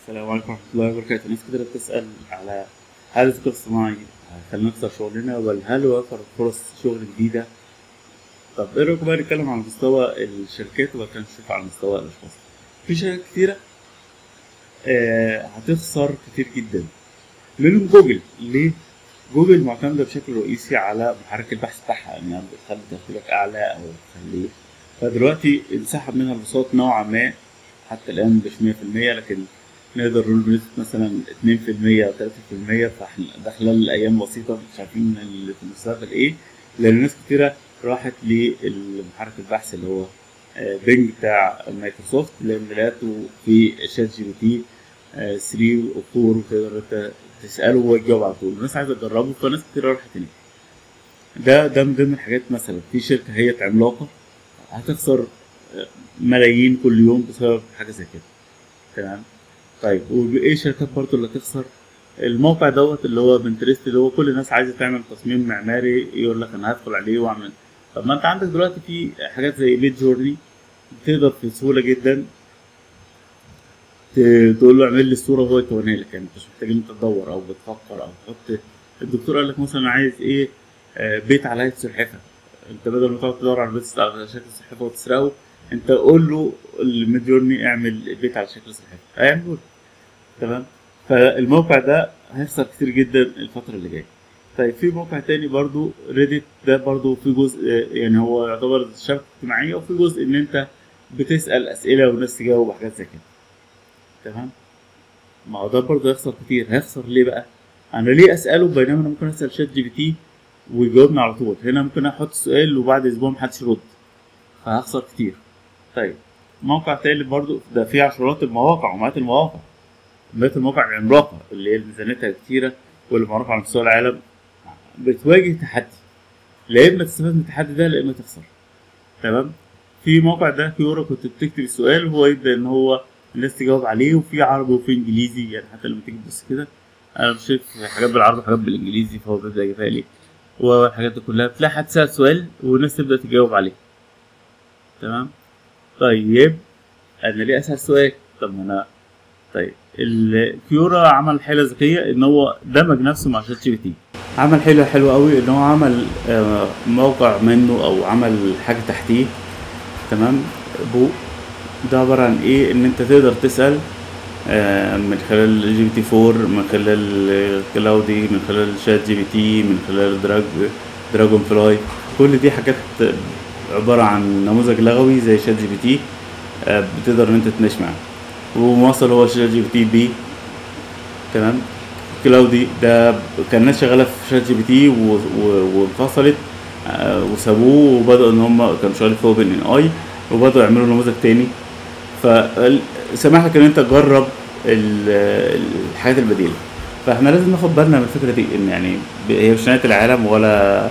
السلام عليكم ورحمة الله وبركاته، ناس كتير بتسأل على هل الذكاء الاصطناعي هيخلينا نخسر شغلنا ولا هل وفر فرص شغل جديدة؟ طب ايه رأيكم بقى نتكلم على مستوى الشركات وبعد كده نشوف على مستوى الأشخاص. في شركات كتيرة آه هتخسر كتير جدا منهم جوجل، ليه؟ جوجل معتمدة بشكل رئيسي على محرك البحث بتاعها انها بتخلي ترتيبك أعلى أو تخليه فدلوقتي انسحب منها البساط نوعا ما حتى الآن مش 100% لكن نقدر نقول بنسبة مثلا 2% أو 3% فاحنا ده خلال أيام بسيطة مش عارفين اللي في المستقبل إيه لأن ناس كتيرة راحت للمحرك البحث اللي هو آه، بينج بتاع مايكروسوفت لأن لقيته في شات جي بي تي 3 و 4 وتقدر أنت تسأله وهو يجاوب على طول الناس عايزة تجربه فناس كتير راحت هناك ده ده من ضمن الحاجات مثلا في شركة هي عملاقة هتخسر آه، ملايين كل يوم بسبب حاجة زي كده تمام طيب وايه الشركات برضه اللي هتخسر الموقع دوت اللي هو بنترست اللي هو كل الناس عايزه تعمل تصميم معماري يقول لك انا هدخل عليه واعمل طب ما انت عندك دلوقتي في حاجات زي ميد جورني تقدر في سهوله جدا ت- تقول له اعمل لي الصوره وهو يكونها لك يعني انت مش محتاج ان انت تدور او بتفكر او تحط الدكتور قال لك مثلا عايز ايه آه، بيت على هيئه سلحفه انت بدل ما تقعد تدور على بيت على شكل سلحفه وتسرقه انت قول له الميد جورني اعمل بيت على شكل سلحفه هيعمله لك. تمام فالموقع ده هيخسر كتير جدا الفترة اللي جاية طيب في موقع تاني برضو ريديت ده برضو في جزء يعني هو يعتبر شبكة اجتماعية وفي جزء ان انت بتسأل اسئلة والناس تجاوب وحاجات زي كده تمام ما هو ده برضه هيخسر كتير هيخسر ليه بقى انا ليه اسأله بينما انا ممكن اسأل شات جي بي تي ويجاوبني على طول هنا ممكن احط سؤال وبعد اسبوع محدش يرد فهخسر كتير طيب موقع تالت برضو ده فيه عشرات المواقع ومئات المواقع مئات المواقع العملاقة اللي هي ميزانيتها كتيرة واللي معروفة على مستوى العالم بتواجه تحدي لا اما تستفاد من التحدي ده لا اما تخسر تمام في موقع ده كيورا كنت بتكتب السؤال وهو يبدا ان هو الناس تجاوب عليه وفي عربي وفي انجليزي يعني حتى لما تيجي تبص كده انا مش شايف حاجات بالعربي وحاجات بالانجليزي فهو بيبدا يجيبها لي والحاجات دي كلها تلاقي حد سأل سؤال والناس تبدا تجاوب عليه تمام طيب انا ليه اسال سؤال طب ما انا طيب الكيورا عمل حيله ذكيه ان هو دمج نفسه مع شات جي بي تي عمل حيله حلوه قوي ان هو عمل آه، موقع منه او عمل حاجه تحتيه تمام بو ده عباره عن ايه ان انت تقدر تسال آه، من خلال جي بي تي 4 من خلال كلاودي من خلال شات جي بي تي من خلال دراج دراجون فلاي كل دي حاجات عباره عن نموذج لغوي زي شات جي بي تي آه، بتقدر ان انت تتناقش معاه وموصل هو شات جي بي تي بي تمام كلاودي ده كان ناس شغاله في شات جي بي تي و- و- وانفصلت آه، وسابوه وبداوا ان هم كانوا شغالين في اوبن ان اي وبداوا يعملوا نموذج تاني فسمح لك ان انت تجرب ال- الحاجات البديله فاحنا لازم ناخد بالنا من الفكره دي ان يعني ب- هي مش نهايه العالم ولا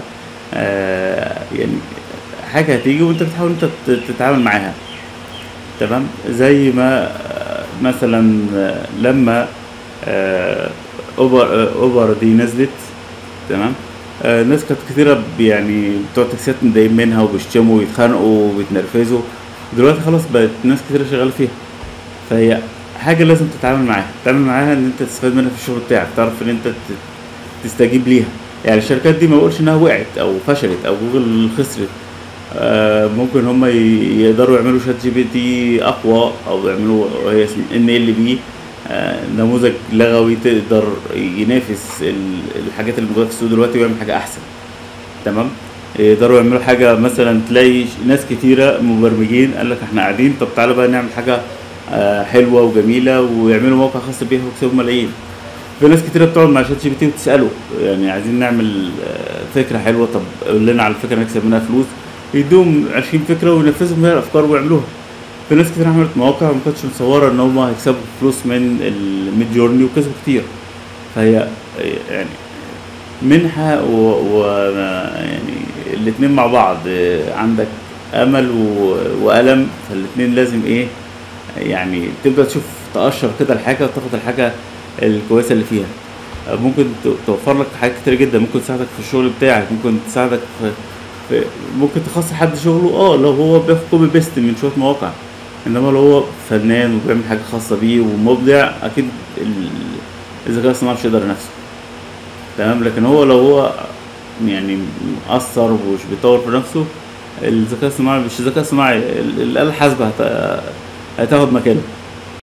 آه يعني حاجه هتيجي وانت بتحاول انت تت- تتعامل معاها تمام زي ما آه، مثلا آه، لما آه، اوبر آه، اوبر دي نزلت تمام آه، ناس كانت كتيرة ب- يعني بتوع التاكسيات متضايقين منها وبيشتموا ويتخانقوا وبيتنرفزوا دلوقتي خلاص بقت ناس كتيرة شغالة فيها فهي حاجة لازم تتعامل معاها تتعامل معاها ان انت تستفاد منها في الشغل بتاعك تعرف ان انت ت- تستجيب ليها يعني الشركات دي ما بقولش انها وقعت او فشلت او جوجل خسرت آه، ممكن هم ي- يقدروا يعملوا شات جي بي تي اقوى او يعملوا هي ان ال بي نموذج لغوي تقدر ينافس ال- الحاجات اللي موجوده في السوق دلوقتي ويعمل حاجه احسن تمام يقدروا يعملوا حاجه مثلا تلاقي ش- ناس كتيره مبرمجين قال لك احنا قاعدين طب تعالى بقى نعمل حاجه آه، حلوه وجميله ويعملوا موقع خاص بيها ويكسبوا ملايين في ناس كتيرة بتقعد مع شات جي بي تي وتسأله يعني عايزين نعمل آه، فكرة حلوة طب قول لنا على فكرة نكسب منها فلوس يدوهم 20 فكرة وينفذوا منها الأفكار ويعملوها في ناس كتير عملت مواقع وما كانتش مصورة إن هم هيكسبوا فلوس من الميد جورني وكسبوا كتير فهي آه، يعني منحة و, و يعني الاتنين مع بعض آه، عندك أمل و... وألم فالاتنين لازم إيه يعني تبدأ تشوف تقشر كده الحاجة وتاخد الحاجة الكويسة اللي فيها آه، ممكن ت- توفر لك حاجات كتير جدا ممكن تساعدك في الشغل بتاعك ممكن تساعدك في, في ممكن تخصص حد شغله اه لو هو بياخد كوبي بيست من شوية مواقع انما لو هو فنان وبيعمل حاجه خاصه بيه ومبدع اكيد ال- الذكاء الصناعي مش هيقدر ينافسه تمام لكن هو لو هو يعني مقصر ومش بيطور في نفسه الذكاء الصناعي مش الذكاء الصناعي ال- الآلة الحاسبة هت- هتاخد مكانه